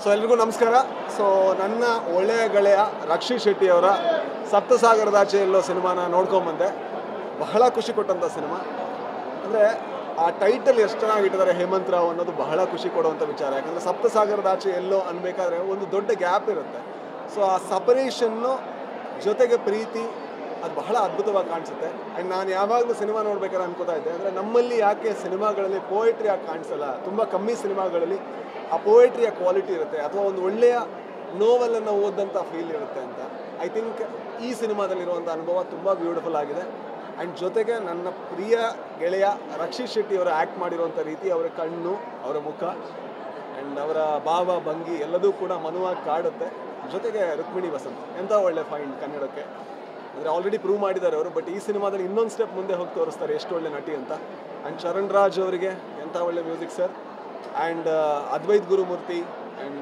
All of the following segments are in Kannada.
ಸೊ ಎಲ್ರಿಗೂ ನಮಸ್ಕಾರ ಸೊ ನನ್ನ ಒಳ್ಳೆಯ ಗೆಳೆಯ ರಕ್ಷಿತ್ ಶೆಟ್ಟಿಯವರ ಸಪ್ತಸಾಗರದಾಚೆ ಎಲ್ಲೋ ಸಿನಿಮಾನ ನೋಡ್ಕೊಂಬಂದೆ ಬಹಳ ಖುಷಿ ಕೊಟ್ಟಂಥ ಸಿನಿಮಾ ಅಂದರೆ ಆ ಟೈಟಲ್ ಎಷ್ಟು ಚೆನ್ನಾಗಿಟ್ಟಿದ್ದಾರೆ ಹೇಮಂತ್ ರಾವ್ ಅನ್ನೋದು ಬಹಳ ಖುಷಿ ಕೊಡುವಂಥ ವಿಚಾರ ಯಾಕಂದರೆ ಸಪ್ತಸಾಗರದಾಚೆ ಎಲ್ಲೋ ಅನ್ಬೇಕಾದ್ರೆ ಒಂದು ದೊಡ್ಡ ಗ್ಯಾಪ್ ಇರುತ್ತೆ ಸೊ ಆ ಸಪರೇಷನ್ನು ಜೊತೆಗೆ ಪ್ರೀತಿ ಅದು ಬಹಳ ಅದ್ಭುತವಾಗಿ ಕಾಣಿಸುತ್ತೆ ಆ್ಯಂಡ್ ನಾನು ಯಾವಾಗಲೂ ಸಿನಿಮಾ ನೋಡ್ಬೇಕಾದ್ರೆ ಅನ್ಕೋತಾ ಇದ್ದೆ ಅಂದರೆ ನಮ್ಮಲ್ಲಿ ಯಾಕೆ ಸಿನಿಮಾಗಳಲ್ಲಿ ಪೋಯಟ್ರಿ ಆಗಿ ಕಾಣಿಸಲ್ಲ ತುಂಬ ಕಮ್ಮಿ ಸಿನಿಮಾಗಳಲ್ಲಿ ಆ ಪೋಯಟ್ರಿಯ ಕ್ವಾಲಿಟಿ ಇರುತ್ತೆ ಅಥವಾ ಒಂದು ಒಳ್ಳೆಯ ನೋವೆಲನ್ನು ಓದಂಥ ಫೀಲ್ ಇರುತ್ತೆ ಅಂತ ಐ ಥಿಂಕ್ ಈ ಸಿನಿಮಾದಲ್ಲಿರುವಂಥ ಅನುಭವ ತುಂಬ ಬ್ಯೂಟಿಫುಲ್ ಆಗಿದೆ ಆ್ಯಂಡ್ ಜೊತೆಗೆ ನನ್ನ ಪ್ರಿಯ ಗೆಳೆಯ ರಕ್ಷಿತ್ ಶೆಟ್ಟಿ ಅವರು ಆ್ಯಕ್ಟ್ ಮಾಡಿರುವಂಥ ರೀತಿ ಅವರ ಕಣ್ಣು ಅವರ ಮುಖ ಆ್ಯಂಡ್ ಅವರ ಭಾವ ಭಂಗಿ ಎಲ್ಲದೂ ಕೂಡ ಮನುವಾಗಿ ಕಾಡುತ್ತೆ ಜೊತೆಗೆ ರುಕ್ಮಿಣಿ ವಸಂತ್ ಎಂಥ ಒಳ್ಳೆ ಫೈಂಡ್ ಕನ್ನಡಕ್ಕೆ ಅಂದರೆ ಆಲ್ರೆಡಿ ಪ್ರೂವ್ ಮಾಡಿದ್ದಾರೆ ಅವರು ಬಟ್ ಈ ಸಿನಿಮಾದಲ್ಲಿ ಇನ್ನೊಂದು ಸ್ಟೆಪ್ ಮುಂದೆ ಹೋಗಿ ತೋರಿಸ್ತಾರೆ ಎಷ್ಟು ಒಳ್ಳೆ ನಟಿ ಅಂತ ಆ್ಯಂಡ್ ಚರಣ್ ರಾಜ್ ಅವರಿಗೆ ಎಂಥ ಒಳ್ಳೆ music sir and Advait Gurumurthy and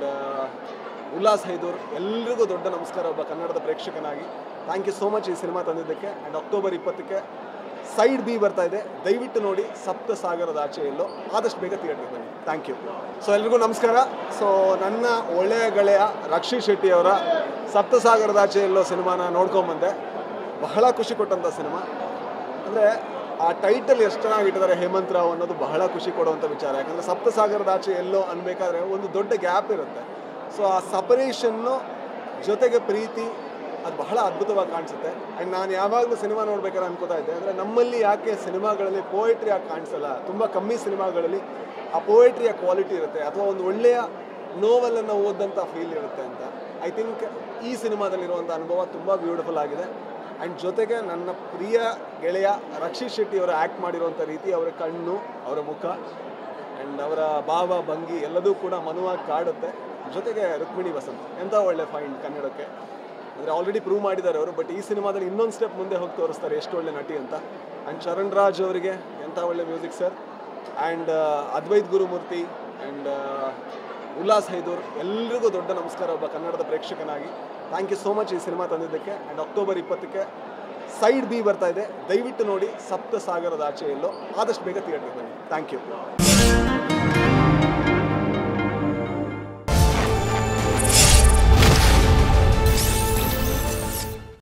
Ullas Hydoor ಎಲ್ರಿಗೂ ದೊಡ್ಡ ನಮಸ್ಕಾರ ಒಬ್ಬ ಕನ್ನಡದ ಪ್ರೇಕ್ಷಕನಾಗಿ ಥ್ಯಾಂಕ್ ಯು ಸೋ ಮಚ್ ಈ ಸಿನಿಮಾ ತಂದಿದ್ದಕ್ಕೆ ಆ್ಯಂಡ್ ಅಕ್ಟೋಬರ್ ಇಪ್ಪತ್ತಕ್ಕೆ ಸೈಡ್ ಬಿ ಬರ್ತಾ ಇದೆ ದಯವಿಟ್ಟು ನೋಡಿ ಸಪ್ತ ಸಾಗರದ ಆಚೆ ಎಲ್ಲೋ ಆದಷ್ಟು ಬೇಗ ಥಿಯೇಟ್ರಿಗೆ ಬನ್ನಿ ಥ್ಯಾಂಕ್ ಯು ಸೊ ಎಲ್ರಿಗೂ ನಮಸ್ಕಾರ ಸೊ ನನ್ನ ಒಳ್ಳೆಯ ಗೆಳೆಯ ರಕ್ಷಿತ್ ಶೆಟ್ಟಿಯವರ ಸಪ್ತ ಸಾಗರದ ಆಚೆ ಎಲ್ಲೋ ಸಿನಿಮಾನ ನೋಡ್ಕೊಂಬಂದೆ ಬಹಳ ಖುಷಿ ಕೊಟ್ಟಂಥ ಸಿನಿಮಾ ಅಂದರೆ ಆ ಟೈಟಲ್ ಎಷ್ಟು ಚೆನ್ನಾಗಿಟ್ಟಿದ್ದಾರೆ ಹೇಮಂತ್ ರಾವ್ ಅನ್ನೋದು ಬಹಳ ಖುಷಿ ಕೊಡುವಂಥ ವಿಚಾರ ಯಾಕಂದರೆ ಸಪ್ತಸಾಗರದ ಆಚೆ ಎಲ್ಲೋ ಅನ್ಬೇಕಾದ್ರೆ ಒಂದು ದೊಡ್ಡ ಗ್ಯಾಪ್ ಇರುತ್ತೆ ಸೊ ಆ ಸಪರೇಷನ್ನು ಜೊತೆಗೆ ಪ್ರೀತಿ ಅದು ಬಹಳ ಅದ್ಭುತವಾಗಿ ಕಾಣಿಸುತ್ತೆ ಆ್ಯಂಡ್ ನಾನು ಯಾವಾಗಲೂ ಸಿನಿಮಾ ನೋಡ್ಬೇಕಾದ್ರೆ ಅನ್ಕೋತಾ ಇದ್ದೆ ಅಂದರೆ ನಮ್ಮಲ್ಲಿ ಯಾಕೆ ಸಿನಿಮಾಗಳಲ್ಲಿ ಪೋಯಟ್ರಿ ಆಗಿ ಕಾಣಿಸಲ್ಲ ತುಂಬ ಕಮ್ಮಿ ಸಿನಿಮಾಗಳಲ್ಲಿ ಆ ಪೋಯಟ್ರಿಯ ಕ್ವಾಲಿಟಿ ಇರುತ್ತೆ ಅಥವಾ ಒಂದು ಒಳ್ಳೆಯ ನೋವೆಲನ್ನು ಓದಂಥ ಫೀಲ್ ಇರುತ್ತೆ ಅಂತ ಐ ಥಿಂಕ್ ಈ ಸಿನಿಮಾದಲ್ಲಿರುವಂಥ ಅನುಭವ ತುಂಬ ಬ್ಯೂಟಿಫುಲ್ ಆಗಿದೆ ಆ್ಯಂಡ್ ಜೊತೆಗೆ ನನ್ನ ಪ್ರಿಯ ಗೆಳೆಯ ರಕ್ಷಿತ್ ಶೆಟ್ಟಿ ಅವರು ಆ್ಯಕ್ಟ್ ಮಾಡಿರುವಂಥ ರೀತಿ ಅವರ ಕಣ್ಣು ಅವರ ಮುಖ ಆ್ಯಂಡ್ ಅವರ ಭಾವ ಭಂಗಿ ಎಲ್ಲದೂ ಕೂಡ ಮನುವಾಗಿ ಕಾಡುತ್ತೆ ಜೊತೆಗೆ ರುಕ್ಮಿಣಿ ವಸಂತ್ ಎಂಥ ಒಳ್ಳೆ ಫೈಂಡ್ ಕನ್ನಡಕ್ಕೆ ಅಂದರೆ ಆಲ್ರೆಡಿ ಪ್ರೂವ್ ಮಾಡಿದ್ದಾರೆ ಅವರು ಬಟ್ ಈ ಸಿನಿಮಾದಲ್ಲಿ ಇನ್ನೊಂದು ಸ್ಟೆಪ್ ಮುಂದೆ ಹೋಗಿ ತೋರಿಸ್ತಾರೆ ಎಷ್ಟು ಒಳ್ಳೆ ನಟಿ ಅಂತ ಆ್ಯಂಡ್ ಚರಣ್ ರಾಜ್ ಅವರಿಗೆ ಎಂಥ ಒಳ್ಳೆ music sir and Advait Gurumurthy and Ullas Hydoor ಎಲ್ರಿಗೂ ದೊಡ್ಡ ನಮಸ್ಕಾರ ಒಬ್ಬ ಕನ್ನಡದ ಪ್ರೇಕ್ಷಕನಾಗಿ ಥ್ಯಾಂಕ್ ಯು ಸೋ ಮಚ್ ಈ ಸಿನಿಮಾ ತಂದಿದ್ದಕ್ಕೆ ಆ್ಯಂಡ್ ಅಕ್ಟೋಬರ್ ಇಪ್ಪತ್ತಕ್ಕೆ ಸೈಡ್ ಬಿ ಬರ್ತಾ ಇದೆ ದಯವಿಟ್ಟು ನೋಡಿ ಸಪ್ತ ಸಾಗರದ ಆಚೆ ಎಲ್ಲೋ ಆದಷ್ಟು ಬೇಗ ಥಿಯೇಟ್ರಿಗೆ ಬನ್ನಿ ಥ್ಯಾಂಕ್ ಯು